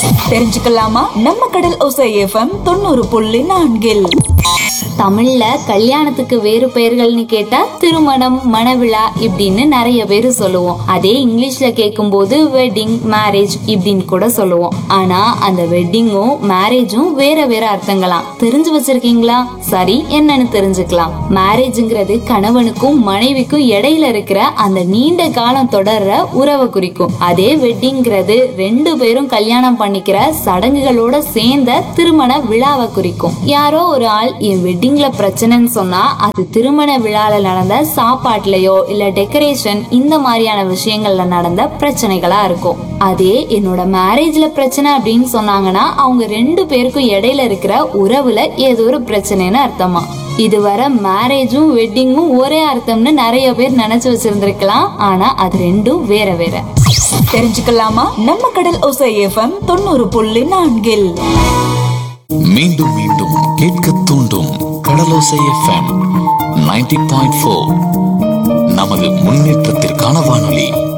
தெரிஞ்சுக்கலாமா நம்ம கடல் ஒசை எஃப்எம் தொண்ணூறு புள்ளி நான்கில் தமிழ்ல கல்யாணத்துக்கு வேறு பெயர்கள்னு கேட்டா திருமணம் மணவிழா இப்படின்னு நிறைய பேர் சொல்லுவோம் அதே இங்கிலீஷ்ல கேட்கும்போது வெட்டிங் மேரேஜ் இப்படின்னு கூட சொல்லுவோம் ஆனா அந்த வெட்டிங்கும் மேரேஜும் வேற வேற அர்த்தங்களாம் தெரிஞ்சு வச்சிருக்கீங்களா சரி என்னன்னு தெரிஞ்சுக்கலாம் மேரேஜ்ங்கிறது கணவனுக்கும் மனைவிக்கும் இடையில இருக்கிற அந்த நீண்ட காலம் தொடர்ற உறவை குறிக்கும் அதே வெட்டிங்கிறது ரெண்டு பேரும் கல்யாணம் பண்ணிக்கிற சடங்குகளோட சேர்ந்த திருமண விழாவை குறிக்கும் யாரோ ஒரு ஆள் என் வெட்டிங்ல பிரச்சனைன்னு சொன்னா அது திருமண விழால நடந்த சாப்பாட்டுலயோ இல்ல டெக்கரேஷன் இந்த மாதிரியான விஷயங்கள்ல நடந்த பிரச்சனைகளா இருக்கும் அதே என்னோட மேரேஜ்ல பிரச்சனை அப்படின்னு சொன்னாங்கன்னா அவங்க ரெண்டு பேருக்கும் இடையில இருக்கிற உறவுல ஏதோ ஒரு பிரச்சனைன்னு அர்த்தமா இதுவரை மேரேஜும் வெட்டிங்கும் ஒரே அர்த்தம்னு நிறைய பேர் நினைச்சு வச்சிருந்திருக்கலாம் ஆனா அது ரெண்டும் வேற வேற தெரிஞ்சுக்கலாமா நம்ம கடல் ஒசை எஃப்எம் தொண்ணூறு புள்ளி நான்கில் மீண்டும் மீண்டும் கேட்க தூண்டும் Kadalosai FM ninety point four நமது முன்னேற்றத்திற்கான வானொலி